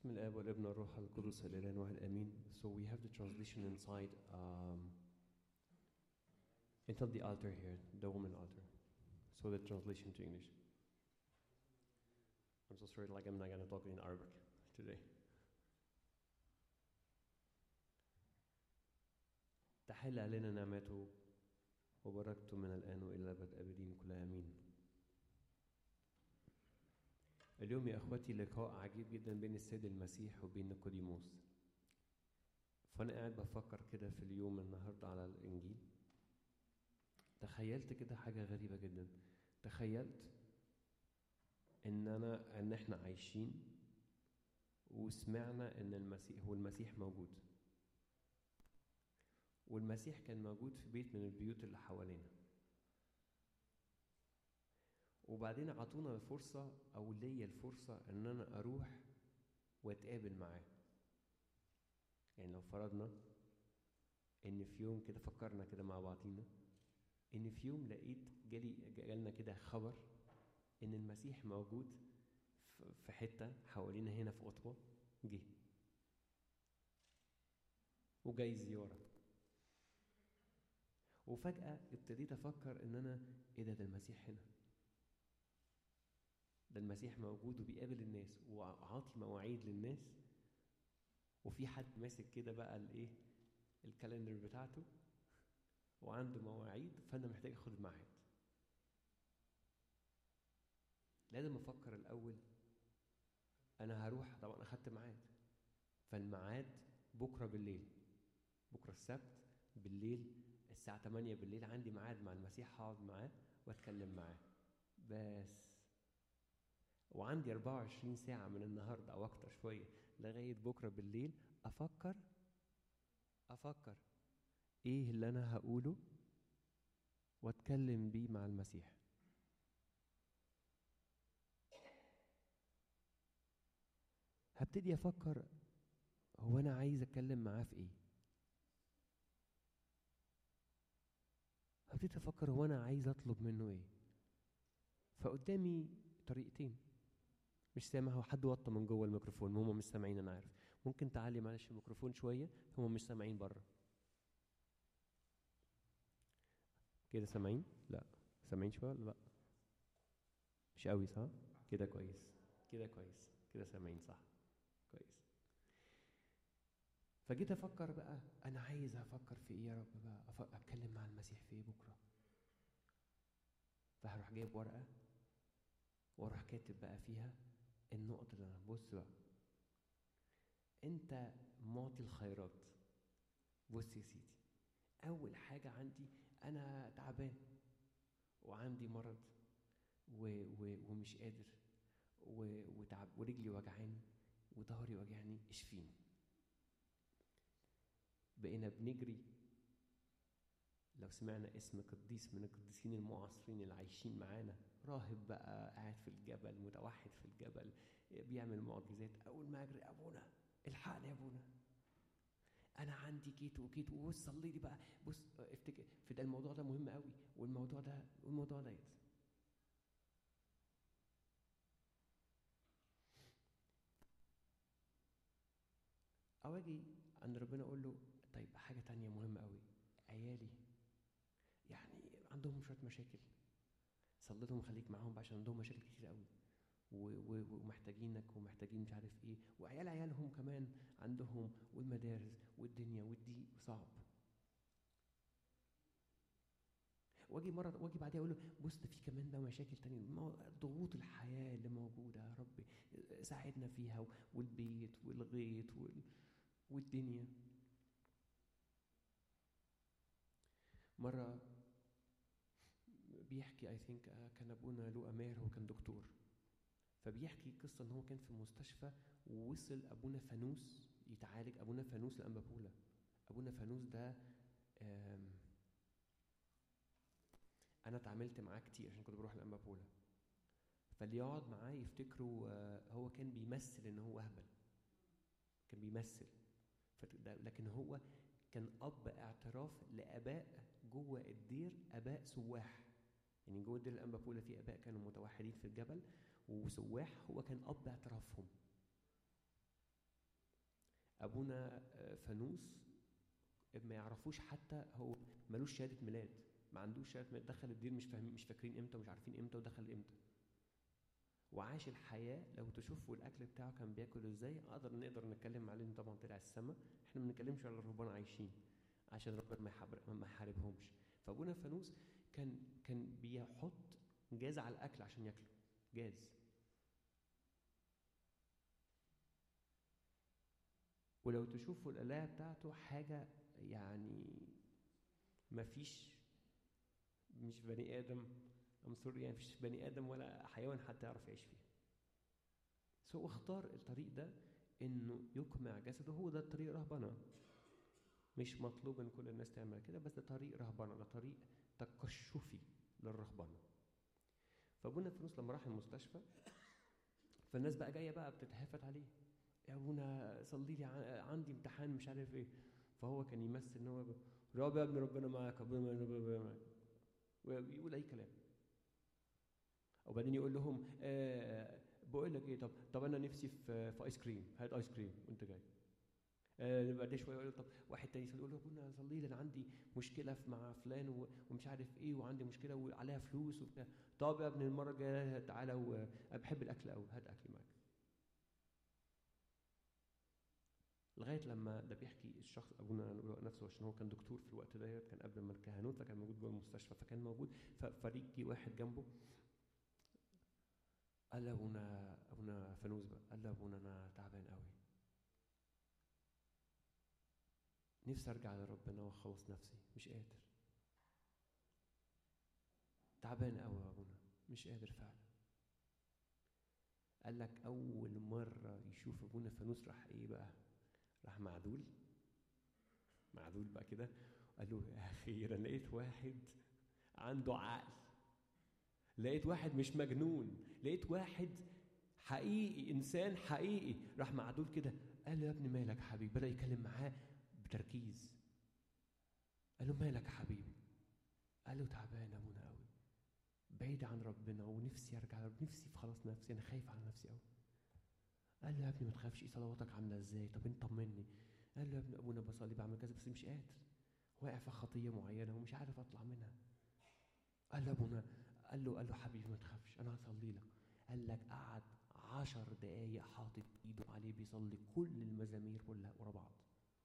بسم الاب والابن والروح القدس الاله واحد امين so we have the translation inside um, until the altar here the woman altar so the translation to english i'm so sorry like i'm not going to talk in arabic today تحل علينا نعمته وبركته من الان والى الابد ابدين كلها امين اليوم يا اخواتي لقاء عجيب جدا بين السيد المسيح وبين نيقوديموس فانا قاعد بفكر كده في اليوم النهارده على الانجيل تخيلت كده حاجه غريبه جدا تخيلت ان انا ان احنا عايشين وسمعنا ان المسيح هو المسيح موجود والمسيح كان موجود في بيت من البيوت اللي حوالينا وبعدين عطونا الفرصة أو ليا الفرصة إن أنا أروح وأتقابل معاه يعني لو فرضنا إن في يوم كده فكرنا كده مع بعضينا إن في يوم لقيت جالي جالنا كده خبر إن المسيح موجود في حتة حوالينا هنا في أوتوا جه وجاي زيارة وفجأة ابتديت أفكر إن أنا إيه ده ده المسيح هنا ده المسيح موجود وبيقابل الناس وعاطي مواعيد للناس وفي حد ماسك كده بقى الايه الكالندر بتاعته وعنده مواعيد فانا محتاج اخد الميعاد لازم افكر الاول انا هروح طبعا اخدت ميعاد فالميعاد بكره بالليل بكره السبت بالليل الساعه 8 بالليل عندي ميعاد مع المسيح هقعد معاه واتكلم معاه بس وعندي 24 ساعة من النهاردة أو أكتر شوية لغاية بكرة بالليل أفكر أفكر إيه اللي أنا هقوله وأتكلم بيه مع المسيح هبتدي أفكر هو أنا عايز أتكلم معاه في إيه هبتدي أفكر هو أنا عايز أطلب منه إيه فقدامي طريقتين مش سامع هو حد وطى من جوه الميكروفون هم مش سامعين انا عارف ممكن تعلي معلش الميكروفون شويه هم مش سامعين بره كده سامعين لا سامعين شويه ولا لا مش قوي صح كده كويس كده كويس كده سامعين صح كويس فجيت افكر بقى انا عايز افكر في ايه يا رب بقى أفكر اتكلم مع المسيح في ايه بكره فهروح جايب ورقه واروح كاتب بقى فيها النقطة اللي أنا بص بقى أنت معطي الخيرات بص يا سيدي أول حاجة عندي أنا تعبان وعندي مرض و و ومش قادر و وتعب ورجلي وجعاني وظهري وجعني اشفيني بقينا بنجري لو سمعنا اسم قديس من القديسين المعاصرين اللي عايشين معانا راهب بقى قاعد في الجبل متوحد في الجبل بيعمل معجزات اول ما اجري ابونا الحقني يا ابونا انا عندي كيت وكيت وبص صلي لي بقى بص افتكر في ده الموضوع ده مهم قوي والموضوع ده والموضوع ده او اجي عند ربنا اقول له طيب حاجه تانية مهمه قوي عيالي يعني عندهم شويه مشاكل صليتهم خليك معاهم عشان عندهم مشاكل كتير قوي ومحتاجينك ومحتاجين مش عارف ايه وعيال عيالهم كمان عندهم والمدارس والدنيا والدي صعب واجي مره واجي بعديها اقول له بص ده في كمان ده مشاكل تانية ضغوط الحياه اللي موجوده يا رب ساعدنا فيها والبيت والغيط والدنيا مرة بيحكي اي ثينك كان ابونا له ماهر هو كان دكتور فبيحكي قصة ان هو كان في مستشفى ووصل ابونا فانوس يتعالج ابونا فانوس الانبابولا ابونا فانوس ده انا اتعاملت معاه كتير عشان كنت بروح الانبابولا فاللي يقعد معاه يفتكروا هو كان بيمثل ان هو اهبل كان بيمثل لكن هو كان اب اعتراف لاباء جوه الدير اباء سواح يعني جوه الدير الانبابولا في اباء كانوا متوحدين في الجبل وسواح هو كان اب اعترافهم ابونا آه، فانوس ما يعرفوش حتى هو ملوش شهاده ميلاد ما عندوش شهاده ميلاد دخل الدير مش فاهمين مش فاكرين امتى ومش عارفين امتى ودخل امتى وعاش الحياه لو تشوفوا الاكل بتاعه كان بياكل ازاي اقدر نقدر نتكلم عليه إن طبعا طلع السما احنا ما بنتكلمش على الرهبان عايشين عشان ربنا ما يحارب- ما يحاربهمش فابونا فانوس كان كان بيحط جاز على الاكل عشان ياكله جاز ولو تشوفوا القلاية بتاعته حاجة يعني مفيش مش بني آدم I'm sorry يعني مفيش بني آدم ولا حيوان حتى يعرف يعيش فيه بس هو اختار الطريق ده إنه يقمع جسده هو ده الطريق رهبنة مش مطلوب إن كل الناس تعمل كده بس ده طريق رهبنة ده طريق تقشفي للرهبنة فابونا فانوس لما راح المستشفى فالناس بقى جايه بقى بتتهافت عليه يا ابونا صلي لي ع- عندي امتحان مش عارف ايه فهو كان يمثل ان هو ب- رب يا ابني ربنا معاك ربنا ربنا معاك ويقول اي كلام وبعدين يقول لهم آه بقول لك ايه طب طب انا نفسي في في ايس كريم هات ايس كريم وانت جاي آه بعد شويه يقول له طب واحد تاني يقول له يا ابونا صلي لي انا عندي مشكله في- مع فلان و- ومش عارف ايه وعندي مشكله وعليها فلوس وبتاع طب يا ابني المره الجايه تعالى وانا بحب الاكل قوي هات اكل معاك لغايه لما ده بيحكي الشخص ابونا نفسه عشان هو كان دكتور في الوقت ده كان قبل ما الكهنوت فكان موجود جوه المستشفى فكان موجود ففريق جه واحد جنبه قال له ابونا ابونا فانوس بقى قال له ابونا انا تعبان قوي نفسي ارجع لربنا واخلص نفسي مش قادر تعبان قوي يا ابونا مش قادر فعلا قال لك اول مره يشوف ابونا فانوس راح ايه بقى راح معدول معدول بقى كده قال له اخيرا لقيت واحد عنده عقل لقيت واحد مش مجنون لقيت واحد حقيقي انسان حقيقي راح معدول كده قال له يا ابني مالك يا حبيبي بدا يتكلم معاه بتركيز قال له مالك يا حبيبي قال له تعبان يا ابونا قوي بعيد عن ربنا ونفسي ارجع لرب- نفسي في خلاص نفسي انا خايف على نفسي قوي قال له يا ابني ما تخافش ايه صلواتك عامله ازاي طب انت طمني قال له يا ابني ابونا بصلي بعمل كذا بس مش قادر واقع في خطيه معينه ومش عارف اطلع منها قال له ابونا قال له قال له حبيبي ما تخافش انا هصلي لك قال لك قعد عشر دقايق حاطط ايده عليه بيصلي كل المزامير كلها ورا بعض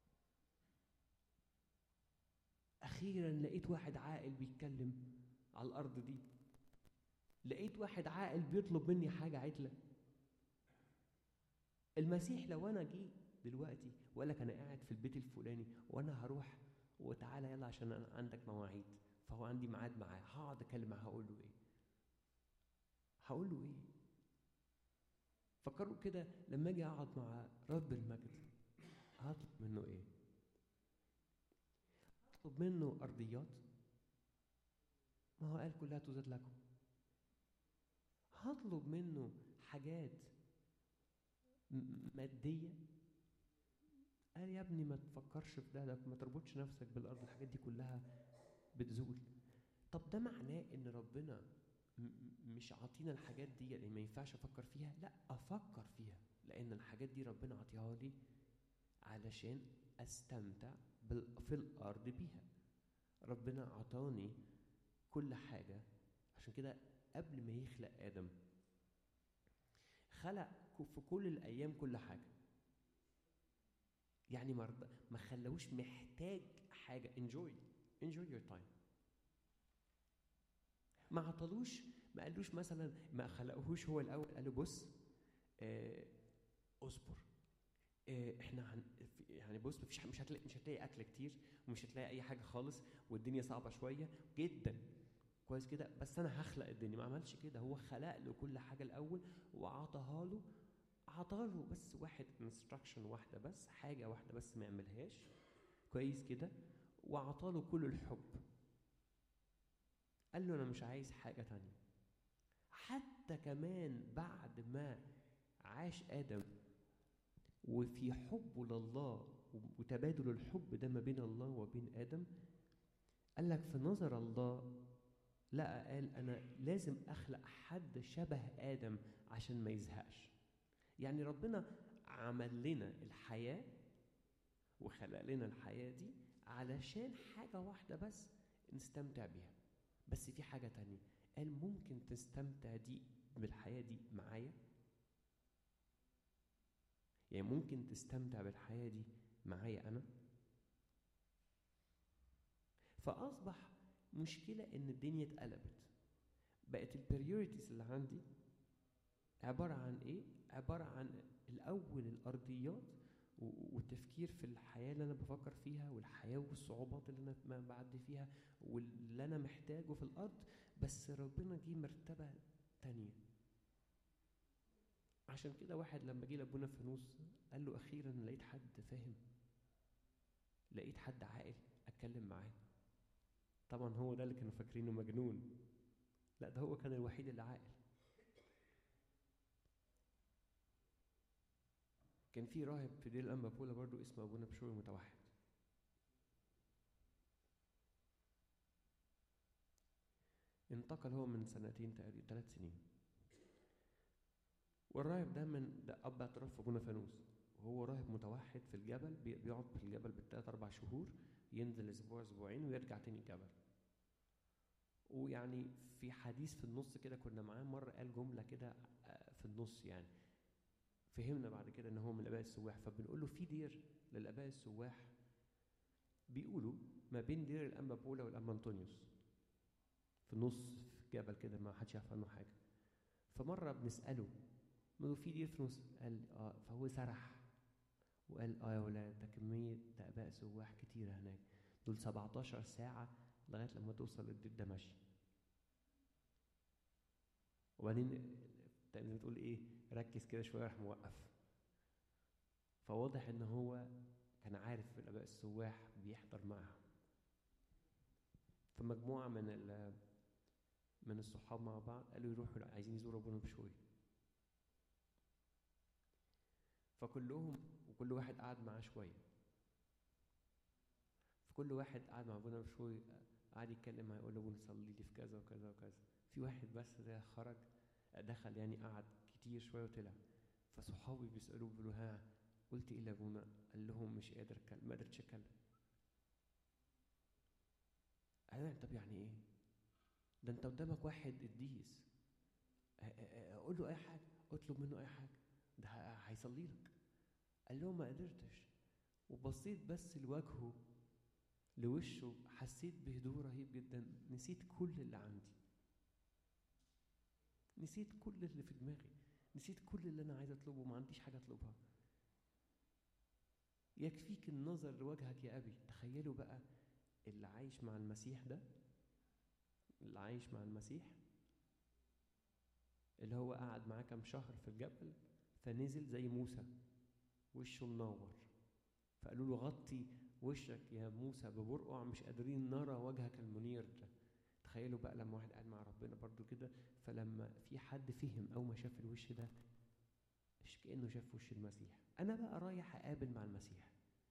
اخيرا لقيت واحد عاقل بيتكلم على الارض دي لقيت واحد عاقل بيطلب مني حاجه عدله المسيح لو انا جه دلوقتي وقال لك انا قاعد في البيت الفلاني وانا هروح وتعالى يلا عشان أنا عندك مواعيد فهو عندي ميعاد معاه هقعد اتكلم معاه هقول له ايه هقول له ايه فكروا كده لما اجي اقعد مع رب المجد هطلب منه ايه هطلب منه ارضيات ما هو قال كلها تزاد لكم هطلب منه حاجات م- مادية قال يا ابني ما تفكرش في ده, ده ما تربطش نفسك بالأرض الحاجات دي كلها بتزول طب ده معناه ان ربنا م- م- مش عاطينا الحاجات دي يعني ما ينفعش افكر فيها لا افكر فيها لان الحاجات دي ربنا عطيها لي علشان استمتع بال- في الارض بيها ربنا عطاني كل حاجه عشان كده قبل ما يخلق ادم خلق ك- في كل الايام كل حاجه يعني ما رض- ما خلوش محتاج حاجه enjoy enjoy your time ما عطلوش ما قالوش مثلا ما خلقهوش هو الاول قال له بص آه اصبر آه احنا هن في- يعني بص مفيش مش هتلاقي مش هتلاقي اكل كتير ومش هتلاقي اي حاجه خالص والدنيا صعبه شويه جدا كويس كده بس انا هخلق الدنيا ما عملش كده هو خلق له كل حاجه الاول وعطاها له عطاله بس واحد انستراكشن واحده بس حاجه واحده بس ما يعملهاش كويس كده وعطاله كل الحب قال له انا مش عايز حاجه تانية حتى كمان بعد ما عاش ادم وفي حبه لله وتبادل الحب ده ما بين الله وبين ادم قال لك في نظر الله لا قال انا لازم اخلق حد شبه ادم عشان ما يزهقش يعني ربنا عمل لنا الحياه وخلق لنا الحياة دي علشان حاجة واحدة بس نستمتع بيها بس في حاجة تانية قال ممكن تستمتع دي بالحياة دي معايا يعني ممكن تستمتع بالحياة دي معايا أنا فأصبح مشكلة إن الدنيا اتقلبت بقت البريوريتيز اللي عندي عبارة عن إيه؟ عبارة عن الأول الأرضيات والتفكير في الحياة اللي أنا بفكر فيها والحياة والصعوبات اللي أنا بعدي فيها واللي أنا محتاجه في الأرض بس ربنا جه مرتبة تانية عشان كده واحد لما جه لابونا فانوس قال له أخيرا لقيت حد فاهم لقيت حد عاقل أتكلم معاه طبعا هو ده اللي كانوا فاكرينه مجنون لا ده هو كان الوحيد اللي عاقل كان في راهب في دير الأنبا بولا برضو اسمه أبونا بشوي متوحد انتقل هو من سنتين تقريبا ثلاث سنين والراهب ده من ده أب اعتراف في أبونا فانوس وهو راهب متوحد في الجبل بيقعد في الجبل بالثلاث أربع شهور ينزل أسبوع أسبوعين ويرجع تاني الجبل ويعني في حديث في النص كده كنا معاه مرة قال جملة كده في النص يعني فهمنا بعد كده ان هو من الاباء السواح فبنقول له في دير للاباء السواح بيقولوا ما بين دير الانبا بولا والانبا انطونيوس في النص في جبل كده ما حدش يعرف عنه حاجه فمره بنساله ما في دير في النص قال اه فهو سرح وقال اه يا ولاد ده كميه ده اباء سواح كتيره هناك دول 17 ساعه لغايه لما توصل للدير ده ماشي وبعدين تقريبا بتقول ايه ركز كده شويه راح موقف فواضح ان هو كان عارف الاباء السواح بيحضر معهم فمجموعه من ال من الصحاب مع بعض قالوا يروحوا عايزين يزوروا ابونا بشوي فكلهم وكل واحد قعد معاه شويه فكل واحد قعد مع ابونا بشوي قعد يتكلم معاه يقول له ابونا صلي لي في كذا وكذا وكذا في واحد بس ده خرج دخل يعني قعد كتير شويه وطلع فصحابي بيسالوه بيقولوا ها قلت ايه لابونا قال لهم مش قادر اتكلم ما قدرتش اتكلم قال طب يعني ايه ده انت قدامك واحد قديس اقول له اي حاجه اطلب منه اي حاجه ده هيصلي لك قال لهم ما قدرتش وبصيت بس لوجهه لوشه حسيت بهدوء رهيب جدا نسيت كل اللي عندي نسيت كل اللي في دماغي نسيت كل اللي انا عايز اطلبه ما عنديش حاجه اطلبها يكفيك النظر لوجهك يا ابي تخيلوا بقى اللي عايش مع المسيح ده اللي عايش مع المسيح اللي هو قعد معاه كام شهر في الجبل فنزل زي موسى وشه منور فقالوا له غطي وشك يا موسى ببرقع مش قادرين نرى وجهك المنير ده تخيلوا بقى لما واحد قاعد مع ربنا برضو كده فلما في حد فهم أول ما شاف الوش ده مش كأنه شاف وش المسيح أنا بقى رايح أقابل مع المسيح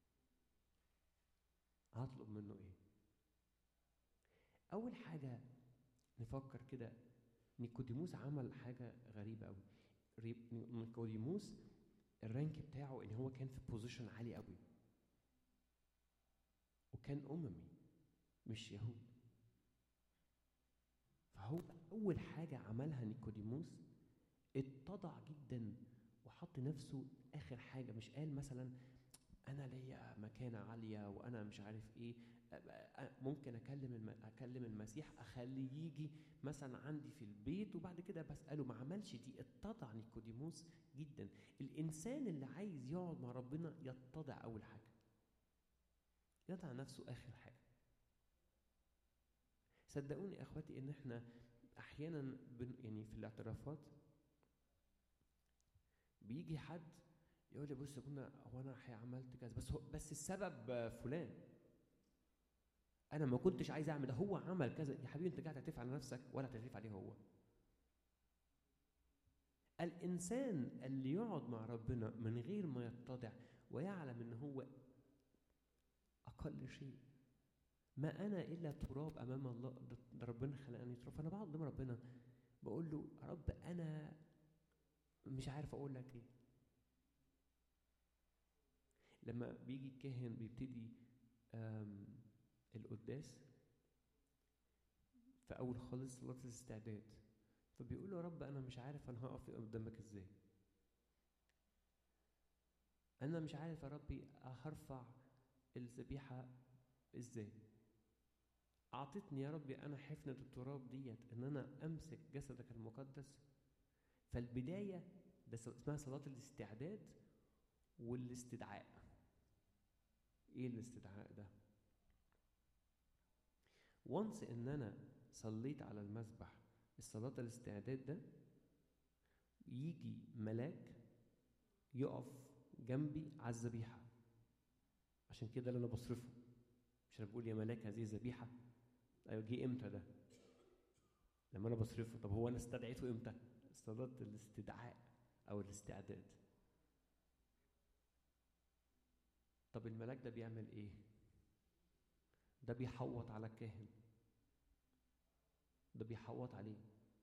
هطلب منه إيه أول حاجة نفكر كده نيكوديموس عمل حاجة غريبة أوي نيكوديموس الرانك بتاعه إن هو كان في بوزيشن عالي أوي وكان أممي مش يهود فهو أول حاجة عملها نيكوديموس اتضع جدا وحط نفسه آخر حاجة مش قال مثلا أنا ليا مكانة عالية وأنا مش عارف إيه ممكن أكلم الم... أكلم المسيح أخليه يجي مثلا عندي في البيت وبعد كده بسأله ما عملش دي اتضع نيكوديموس جدا الإنسان اللي عايز يقعد مع ربنا يتضع أول حاجة يضع نفسه آخر حاجة صدقوني اخواتي ان احنا احيانا بن يعني في الاعترافات بيجي حد يقول لي بص يا ابونا هو انا عملت كذا بس هو بس السبب فلان انا ما كنتش عايز اعمل ده هو عمل كذا يا حبيبي انت قاعد تعترف على نفسك ولا تعترف عليه هو الانسان اللي يقعد مع ربنا من غير ما يتضع ويعلم ان هو اقل شيء ما انا الا تراب امام الله ده ربنا خلقني تراب فانا بقعد قدام ربنا بقول له يا رب انا مش عارف اقول لك ايه لما بيجي الكاهن بيبتدي آم، القداس في اول خالص صلاه الاستعداد فبيقول له يا رب انا مش عارف انا هقف قدامك ازاي انا مش عارف يا ربي هرفع الذبيحه ازاي اعطتني يا ربي انا حفنه التراب ديت ان انا امسك جسدك المقدس فالبدايه ده ص- اسمها صلاه الاستعداد والاستدعاء ايه الاستدعاء ده وانس ان انا صليت على المذبح الصلاه الاستعداد ده يجي ملاك يقف جنبي على الذبيحه عشان كده اللي انا بصرفه مش انا بقول يا ملاك هذه الذبيحه ايوه جه امتى ده لما انا بصرفه طب هو انا استدعيته امتى صلاه الاستدعاء او الاستعداد طب الملاك ده بيعمل ايه ده بيحوط على الكاهن ده بيحوط عليه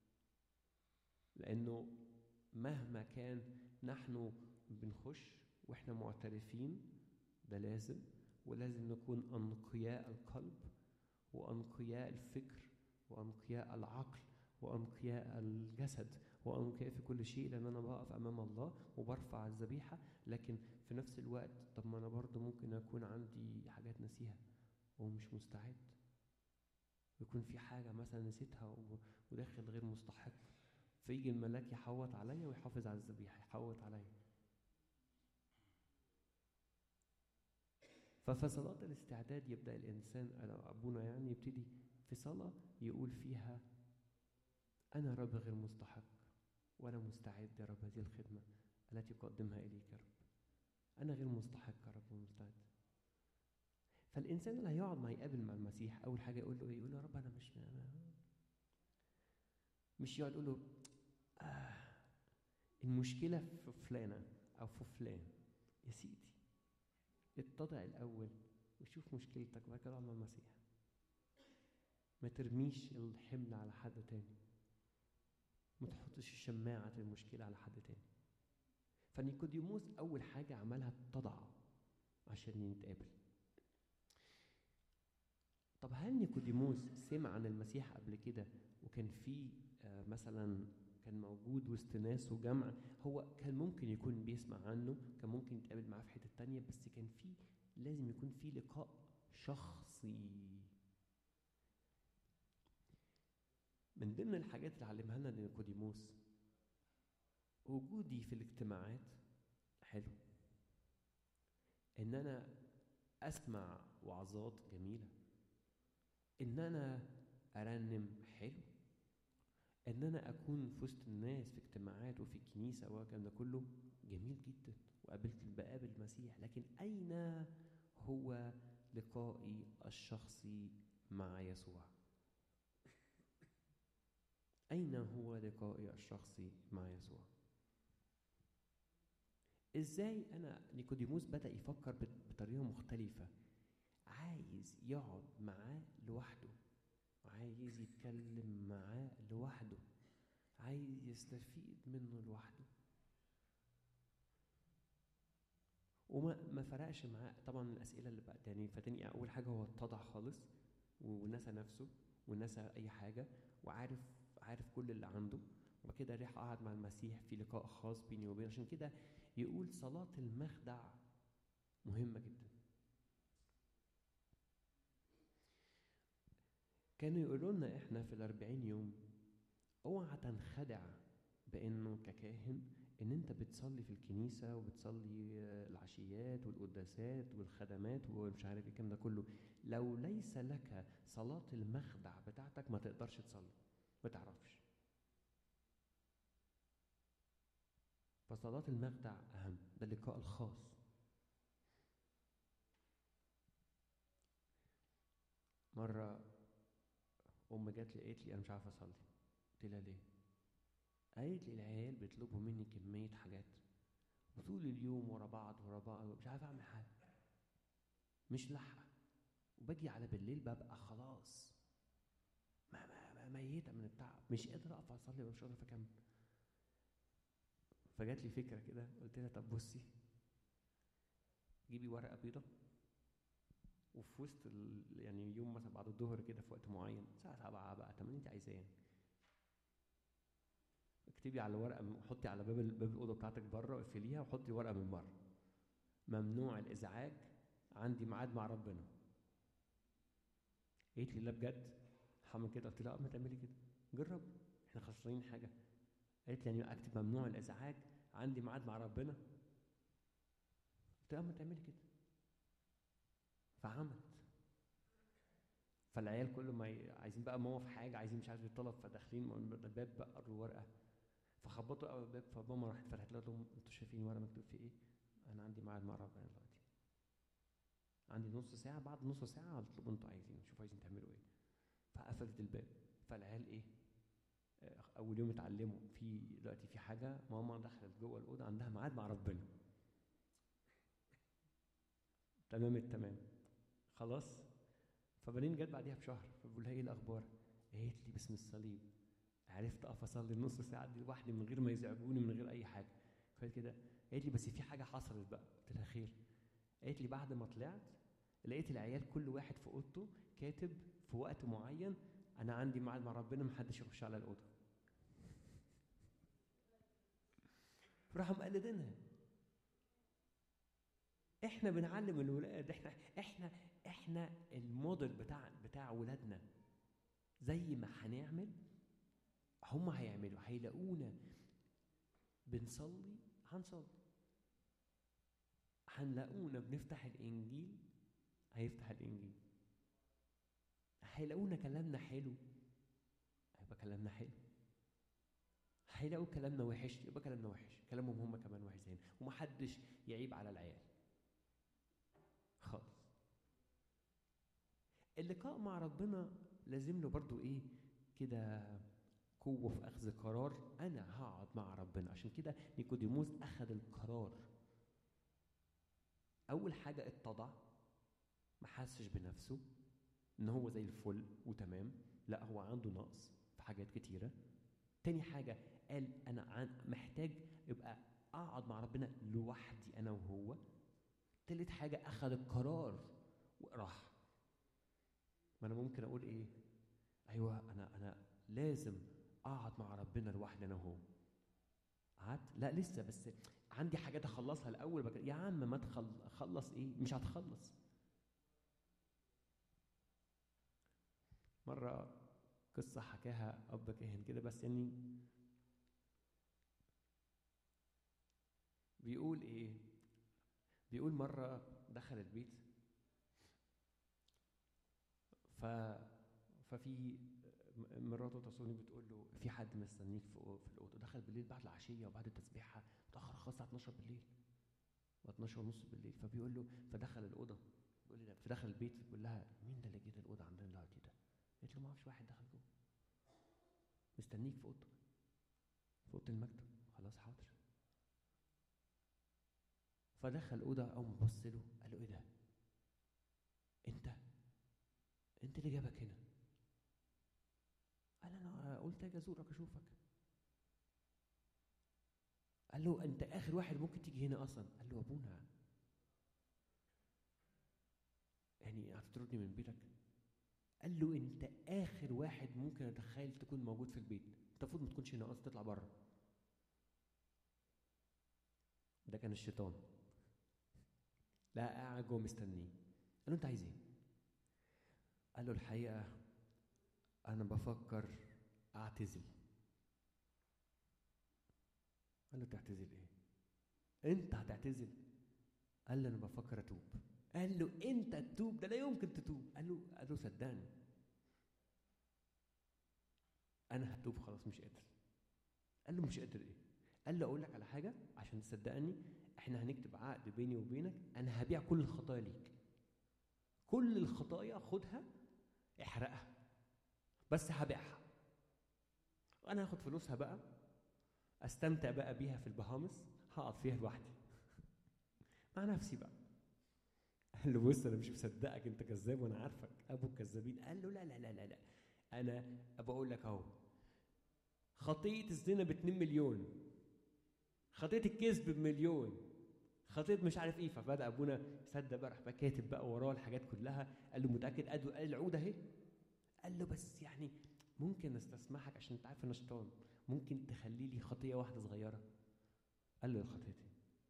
لانه مهما كان نحن بنخش واحنا معترفين ده لازم ولازم نكون انقياء القلب وانقياء الفكر وانقياء العقل وانقياء الجسد وانقياء في كل شيء لان انا بقف امام الله وبرفع الذبيحه لكن في نفس الوقت طب ما انا برضه ممكن اكون عندي حاجات ناسيها ومش مستعد يكون في حاجه مثلا نسيتها و- وداخل غير مستحق فيجي الملاك يحوط عليا ويحافظ على الذبيحه يحوط عليا ففي صلاة الاستعداد يبدأ الإنسان أنا أبونا يعني يبتدي في صلاة يقول فيها أنا رب غير مستحق وأنا مستعد يا رب هذه الخدمة التي أقدمها إليك يا رب أنا غير مستحق يا رب ومستعد فالإنسان اللي هيقعد ما يقابل مع المسيح أول حاجة يقول له إيه؟ يقول له يا رب أنا مش مش يقعد يقول له آه المشكلة في فلانة أو في فلان يا سيدي اتضع الأول وشوف مشكلتك وبعد كده اقعد مع المسيح ما ترميش الحمل على حد تاني ما تحطش الشماعة المشكلة على حد تاني فنيكوديموس أول حاجة عملها اتضع عشان نتقابل طب هل نيكوديموس سمع عن المسيح قبل كده وكان في آه، مثلا كان موجود وسط ناس وجمع هو كان ممكن يكون بيسمع عنه كان ممكن يتقابل معاه في حتة تانية بس كان في لازم يكون في لقاء شخصي من ضمن الحاجات اللي علمها لنا نيكوديموس وجودي في الاجتماعات حلو ان انا اسمع وعظات جميله ان انا ارنم حلو ان انا اكون في وسط الناس في اجتماعات وفي الكنيسه والكلام ده كله جميل جدا وقابلت بقابل المسيح لكن اين هو لقائي الشخصي مع يسوع اين هو لقائي الشخصي مع يسوع ازاي انا نيكوديموس بدا يفكر بط- بطريقه مختلفه عايز يقعد معاه لوحده عايز يتكلم معاه لوحده عايز يستفيد منه لوحده وما ما فرقش معاه طبعا الاسئله اللي بقى يعني فاتني اول حاجه هو اتضع خالص ونسى نفسه ونسى اي حاجه وعارف عارف كل اللي عنده وبعد كده راح قعد مع المسيح في لقاء خاص بيني وبينه عشان كده يقول صلاه المخدع مهمه جدا كانوا يقولوا لنا احنا في الأربعين يوم اوعى تنخدع بانه ككاهن ان انت بتصلي في الكنيسه وبتصلي آه، العشيات والقداسات والخدمات ومش عارف ايه الكلام ده كله لو ليس لك صلاه المخدع بتاعتك ما تقدرش تصلي ما تعرفش فصلاه المخدع اهم ده اللقاء الخاص مره ام جات لي قالت لي انا مش عارفه اصلي قلت لها ليه قالت لي العيال بيطلبوا مني كميه حاجات وطول اليوم ورا بعض ورا بعض مش عارف اعمل حاجه مش لاحقه وباجي على بالليل ببقى خلاص ما ما ما ميته من التعب مش قادر اقف اصلي مش قادر اكمل فجات لي فكره كده قلت لها طب بصي جيبي ورقه بيضه وفي وسط ال... يعني يوم مثلا بعد الظهر كده في وقت معين الساعه 7 بقى 8 انت عايزاه يعني اكتبي على ورقه حطي على باب باب الاوضه بتاعتك بره اقفليها وحطي ورقه من بره ممنوع الازعاج عندي ميعاد مع ربنا قالت لي لا بجد هعمل كده قلت لها اه ما تعملي كده جرب احنا خسرانين حاجه قالت لي يعني اكتب ممنوع الازعاج عندي ميعاد مع ربنا قلت لها ما تعملي كده فعملت فالعيال كل ما ي... عايزين بقى ماما في حاجه عايزين مش عارف يطلب فداخلين من الباب بقى قروا ورقه فخبطوا قوي الباب فماما راحت فتحت لهم انتوا شايفين ورقه مكتوب فيه ايه؟ انا عندي ميعاد مع ربنا دلوقتي عندي نص ساعه بعد نص ساعه هتطلبوا انتوا عايزين شوفوا عايزين تعملوا ايه فقفلت الباب فالعيال ايه اول يوم اتعلموا في دلوقتي في حاجه ماما دخلت جوه الاوضه عندها ميعاد مع ربنا تمام التمام خلاص فبنين جت بعديها بشهر فبقول لها ايه الاخبار قالت لي باسم الصليب عرفت اقف اصلي النص ساعه دي لوحدي من غير ما يزعجوني من غير اي حاجه قالت كده قالت لي بس في حاجه حصلت بقى قلت لها خير قالت لي بعد ما طلعت لقيت العيال كل واحد في اوضته كاتب في وقت معين انا عندي ميعاد مع ربنا محدش يخش على الاوضه راحوا مقلدينها احنا بنعلم الولاد احنا احنا احنا الموديل بتاع بتاع ولادنا زي ما هنعمل هم هيعملوا هيلاقونا بنصلي هنصلي هنلاقونا بنفتح الانجيل هيفتح الانجيل هيلاقونا كلامنا حلو هيبقى كلامنا حلو هيلاقوا كلامنا وحش يبقى كلامنا وحش كلامهم هم كمان وحش زينا ومحدش يعيب على العيال خالص اللقاء مع ربنا لازم له برضو ايه كده قوه في اخذ قرار انا هقعد مع ربنا عشان كده نيكوديموس اخذ القرار اول حاجه اتضع ما حسش بنفسه ان هو زي الفل وتمام لا هو عنده نقص في حاجات كتيره تاني حاجه قال انا محتاج يبقى اقعد مع ربنا لوحدي انا وهو تالت حاجه اخذ القرار وراح ما انا ممكن اقول ايه ايوه انا انا لازم اقعد مع ربنا لوحدي انا وهو قعدت لا لسه بس عندي حاجات اخلصها الاول بك... يا عم ما تخلص ايه مش هتخلص مره قصه حكاها اب كاهن كده بس يعني بيقول ايه بيقول مره دخل البيت ف ففي مراته تصوني بتقول له في حد مستنيك في في الاوضه دخل بالليل بعد العشيه وبعد التسبيحه متاخر خالص الساعه 12 بالليل و 12 ونص بالليل فبيقول له فدخل الاوضه بيقول لي فدخل البيت بيقول لها مين ده اللي جه الاوضه عندنا دلوقتي ده؟ قالت له ما اعرفش واحد دخل جوه مستنيك في اوضتك في اوضه المكتب خلاص حاضر فدخل الاوضه قام بص له قال له ايه ده؟ انت انت اللي جابك هنا قال انا قلت اجي ازورك اشوفك قال له انت اخر واحد ممكن تيجي هنا اصلا قال له ابونا يعني هتطردني من بيتك قال له انت اخر واحد ممكن اتخيل تكون موجود في البيت انت المفروض ما تكونش هنا اصلا تطلع بره ده كان الشيطان لا قاعد جوه مستنيه قال له انت عايز ايه قال له الحقيقه انا بفكر اعتزل قال له تعتزل ايه انت هتعتزل قال له انا بفكر اتوب قال له انت تتوب ده لا يمكن تتوب قال له قال له صدقني انا هتوب خلاص مش قادر قال له مش قادر ايه قال له اقول لك على حاجه عشان تصدقني احنا هنكتب عقد بيني وبينك انا هبيع كل الخطايا ليك كل الخطايا خدها احرقها بس هبيعها وانا هاخد فلوسها بقى استمتع بقى بيها في البهامس هقعد فيها لوحدي مع نفسي بقى قال له بص انا مش مصدقك انت كذاب وانا عارفك ابو الكذابين قال له لا لا لا لا لا انا بقول لك اهو خطيه الزنا ب 2 مليون خطيه الكذب بمليون خطيه مش عارف ايه فبدا ابونا صدق بقى راح بقى كاتب بقى وراه الحاجات كلها قال له متاكد قال له قال العود اهي قال له بس يعني ممكن استسمحك عشان انت عارف انا شيطان ممكن تخلي لي خطيه واحده صغيره قال له الخطيتين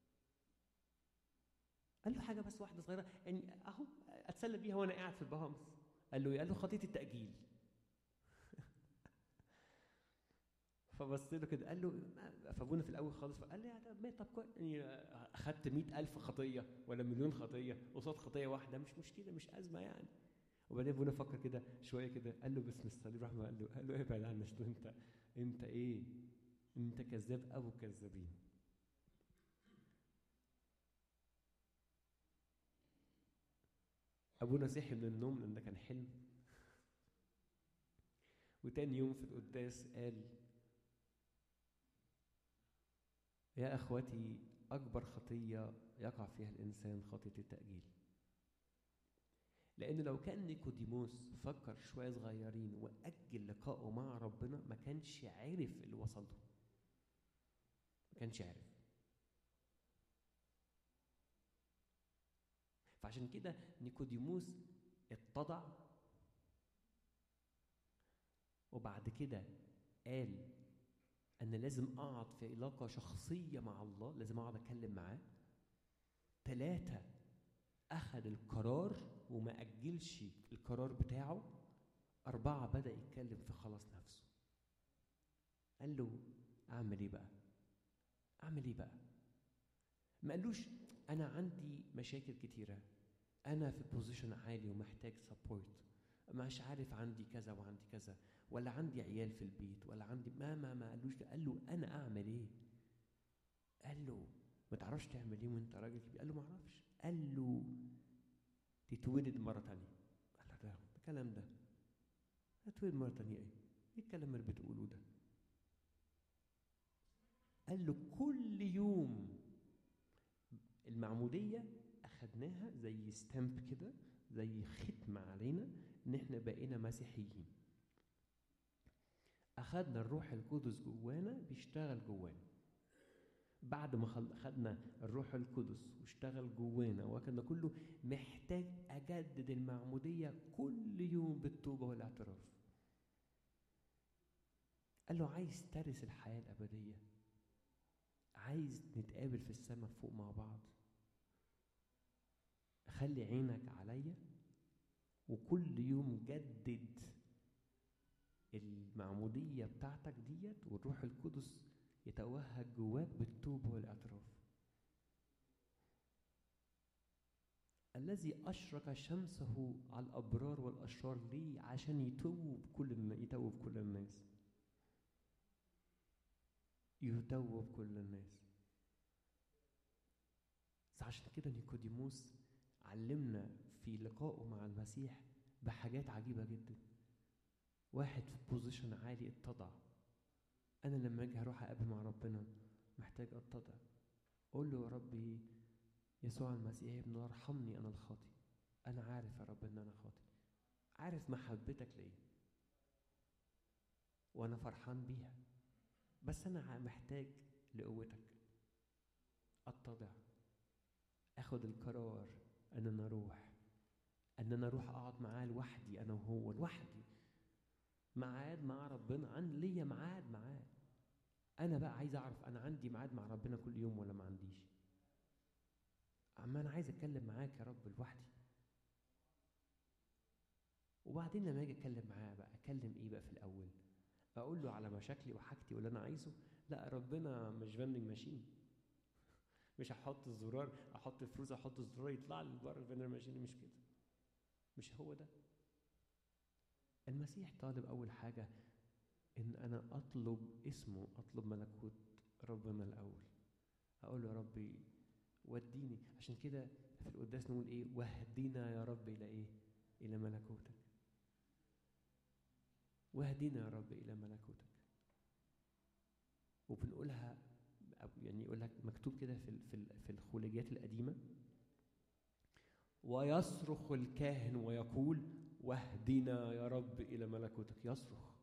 قال له حاجه بس واحده صغيره يعني اهو اتسلى بيها وانا قاعد في البهامس قال له إيه؟ قال له خطيه التاجيل فبص له كده قال له ما- فابونا في الاول خالص قال لي يعني ما- طب كويس يعني اخدت مئة ألف خطيه ولا مليون خطيه قصاد خطيه واحده مش مشكله مش ازمه يعني وبعدين ابونا فكر كده شويه كده قال له باسم الصليب رحمه قال له قال له ابعد عني عشان انت انت ايه انت كذاب ابو كذابين ابونا صحي من النوم لان ده كان حلم وتاني يوم في القداس قال يا اخوتي اكبر خطيه يقع فيها الانسان خطيه التاجيل لان لو كان نيكوديموس فكر شويه صغيرين واجل لقائه مع ربنا ما كانش عارف اللي وصل له ما كانش عارف فعشان كده نيكوديموس اتضع وبعد كده قال انا لازم اقعد في علاقه شخصيه مع الله لازم اقعد اتكلم معاه ثلاثة أخذ القرار وما أجلش القرار بتاعه أربعة بدأ يتكلم في خلاص نفسه قال له أعمل إيه بقى؟ أعمل إيه بقى؟ ما قالوش أنا عندي مشاكل كتيرة أنا في بوزيشن عالي ومحتاج سبورت مش عارف عندي كذا وعندي كذا ولا عندي عيال في البيت ولا عندي ما ما ما قالوش كده. قال له أنا أعمل إيه؟ قال له ما تعرفش تعمل ايه وانت راجل كبير قال له ما اعرفش قال له تتولد مره تانية قال له ده الكلام ده هتولد مره تانية ايه ايه الكلام اللي بتقوله ده قال له كل يوم المعموديه اخدناها زي ستامب كده زي ختم علينا ان احنا بقينا مسيحيين اخدنا الروح القدس جوانا بيشتغل جوانا بعد ما خل- خدنا الروح القدس واشتغل جوانا وكان ده كله محتاج اجدد المعموديه كل يوم بالتوبه والاعتراف قال له عايز ترث الحياه الابديه عايز نتقابل في السماء فوق مع بعض خلي عينك عليا وكل يوم جدد المعموديه بتاعتك ديت والروح القدس يتوهج جواك بالتوبة والاعتراف الذي أشرق شمسه على الأبرار والأشرار ليه عشان يتوب كل النا- يتوب كل الناس يتوب كل الناس بس عشان كده نيكوديموس علمنا في لقائه مع المسيح بحاجات عجيبة جدا واحد في بوزيشن عالي اتضع انا لما اجي هروح اقابل مع ربنا محتاج اتضع اقول له يا ربي يسوع المسيح يا ابن الله ارحمني انا الخاطي انا عارف يا رب ان انا خاطي عارف محبتك ليا وانا فرحان بيها بس انا ع- محتاج لقوتك اتضع اخد القرار ان انا اروح ان انا اروح اقعد معاه لوحدي انا وهو لوحدي ميعاد مع ربنا عن ليا ميعاد معاه انا بقى عايز اعرف انا عندي ميعاد مع ربنا كل يوم ولا ما عنديش اما انا عايز اتكلم معاك يا رب لوحدي وبعدين لما اجي اتكلم معاه بقى اتكلم ايه بقى في الاول اقول له على مشاكلي وحاجتي واللي انا عايزه لا ربنا مش فندنج ماشين مش هحط الزرار احط الفلوس احط الزرار يطلع لي بره الفندنج ماشين مش كده مش هو ده المسيح طالب أول حاجة إن أنا أطلب اسمه أطلب ملكوت ربنا الأول أقول له يا ربي وديني عشان كده في القداس نقول إيه واهدينا يا رب إلى إيه إلى ملكوتك واهدينا يا رب إلى ملكوتك وبنقولها يعني يقول لك مكتوب كده في ال- في ال- في الخولجيات القديمة ويصرخ الكاهن ويقول واهدنا يا رب إلى ملكوتك يصرخ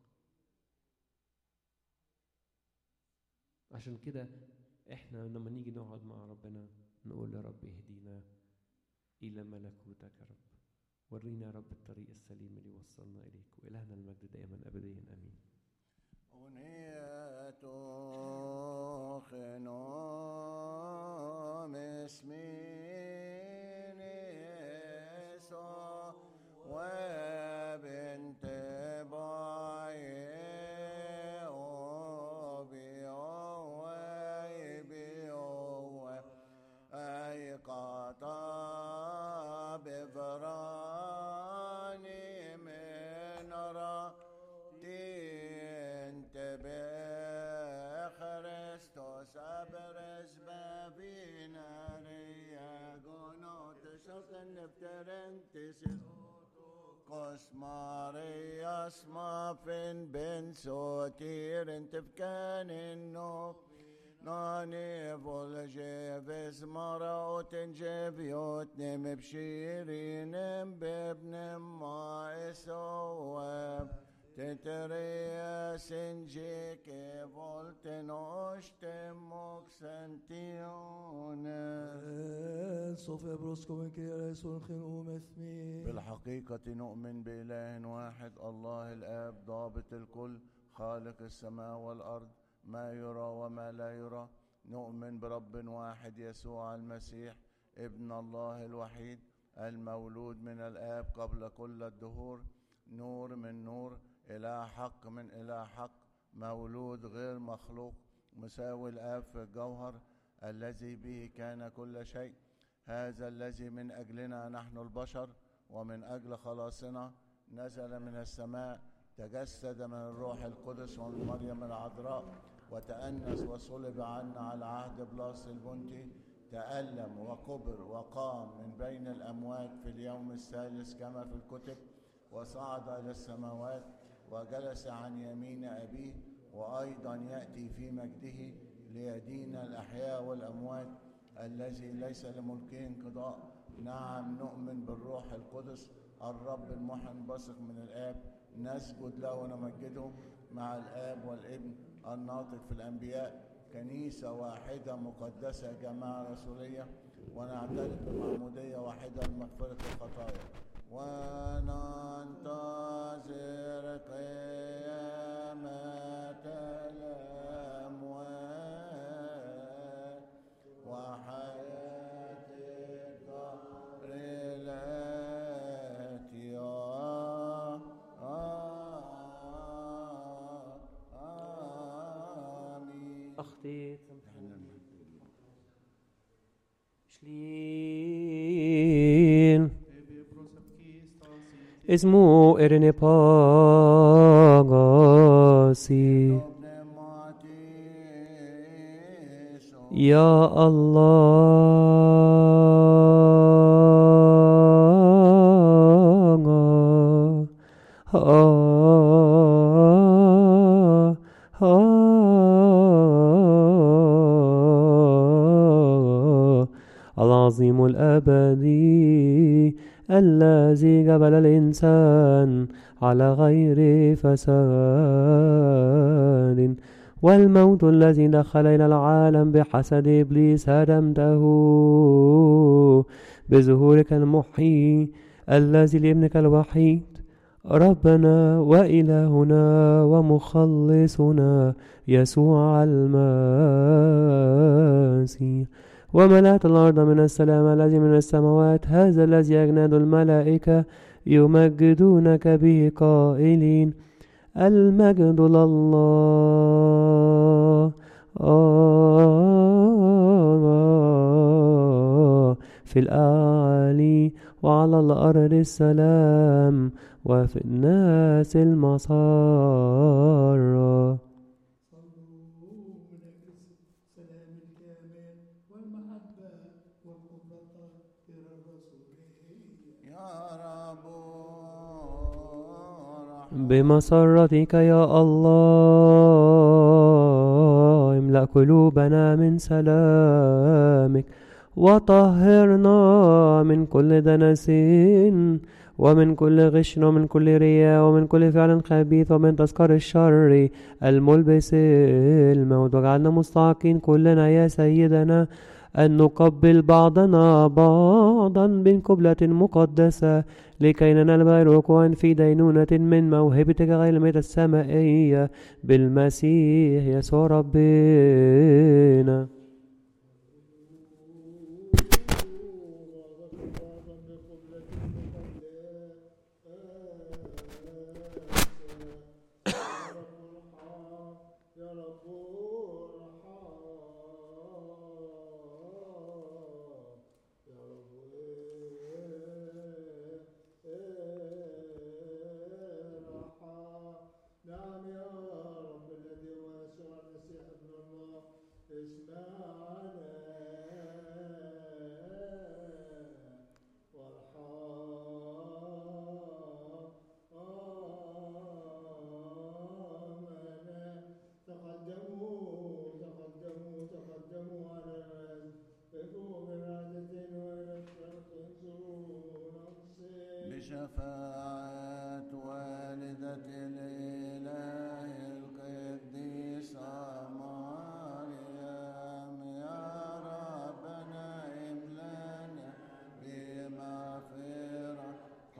عشان كده احنا لما نيجي نقعد مع ربنا نقول يا رب اهدينا إلى ملكوتك يا رب ورينا يا رب الطريق السليم اللي يوصلنا إليك وإلهنا المجد دائما أبديا آمين أغنية خنوم اسمين يسوع وبنت باي أوبيو ويبيو أي قطع بفراني من تنتبه خريستوس أبرز بابينا ريا قنوت شوطن نفترنتسس قوس ماريا اسما فين بن سوتير انت بكان النوب ناني فولجي بس مرة تنجبيوت نم بشيرين بابن ما اسواب تتريا سنجيك فولت نوشت موكسنتيون صوفيا بروسكو من كيريس ونخنقوم اثمين بالحقيقة نؤمن بإله واحد الله الآب ضابط الكل خالق السماء والأرض ما يرى وما لا يرى نؤمن برب واحد يسوع المسيح ابن الله الوحيد المولود من الآب قبل كل الدهور نور من نور إله حق من إله حق مولود غير مخلوق مساوي الآب في الجوهر الذي به كان كل شيء هذا الذي من أجلنا نحن البشر ومن أجل خلاصنا نزل من السماء تجسد من الروح القدس ومن مريم العذراء وتأنس وصلب عنا على عهد بلاس البنتي تألم وكبر وقام من بين الأموات في اليوم الثالث كما في الكتب وصعد إلى السماوات وجلس عن يمين أبيه وأيضا يأتي في مجده ليدين الأحياء والأموات الذي ليس لملكه انقضاء نعم نؤمن بالروح القدس الرب المحن بثق من الآب نسجد له ونمجده مع الآب والابن الناطق في الأنبياء كنيسة واحدة مقدسة جماعة رسولية ونعترف بمعمودية واحدة لمغفرة الخطايا وننتظر قيامة الأموات وحياة الدهر الآتية آمين أخطيت شلين اسمه إرني باغاسي يا الله آه آه العظيم الأبدي الذي جبل الإنسان على غير فساد والموت الذي دخل إلى العالم بحسد إبليس هدمته بظهورك المحيي الذي لابنك الوحيد ربنا وإلهنا ومخلصنا يسوع المسيح وملأت الأرض من السلام الذي من السماوات هذا الذي أجناد الملائكة يمجدونك به قائلين المجد لله آه في الأعالي وعلى الأرض السلام وفي الناس المسار صلوا من أجل السلام الكامل والمحبة والقربة إلى الرسول يا رب بمسرتك يا الله املأ قلوبنا من سلامك وطهرنا من كل دنس ومن كل غش ومن كل رياء ومن كل فعل خبيث ومن تذكر الشر الملبس الموت واجعلنا مستحقين كلنا يا سيدنا أن نقبل بعضنا بعضا بقبلة مقدسة لكي ننال غير وقوع في دينونة من موهبتك غير الميتة السمائية بالمسيح يسوع ربنا نعم يا رب الذي هو يسوع المسيح ابن الله اسمعنا وارحمنا تقدموا تقدموا تقدموا على الراس قفوا برعدة وإلى الشرق انظروا نقصد بشفاعة والدة الإله القديسة مريم يا ربنا املنا بمغفرة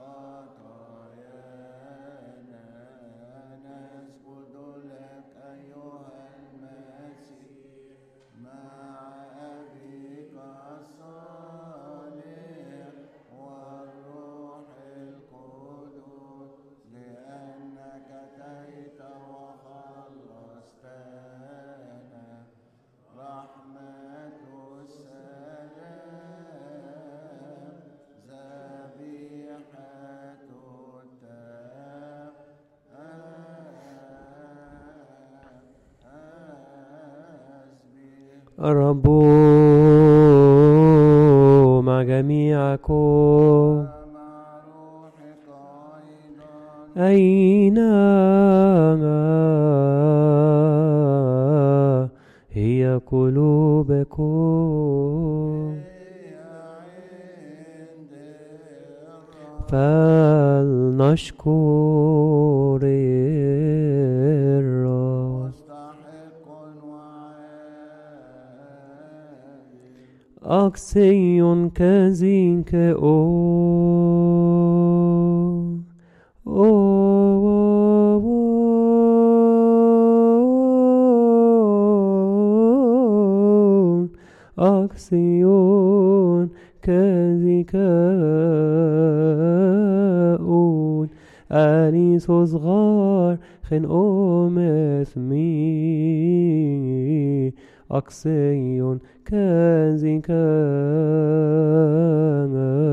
خطايانا نسجد لك أيها المسيح مع أبيك الصالح والروح القدس لأنك أتيت وخلصتنا رحمة السلام ذبيحة التسبيح الرب مع جميعكم مع روحك أيضا أين هي قلوبكم هي عند الرب فلنشكر الرب مستحق وعادل أقسي كزينك أو أقسيون كذكاؤون أنيس صغار خن أم اسمي أقسي كذكاؤون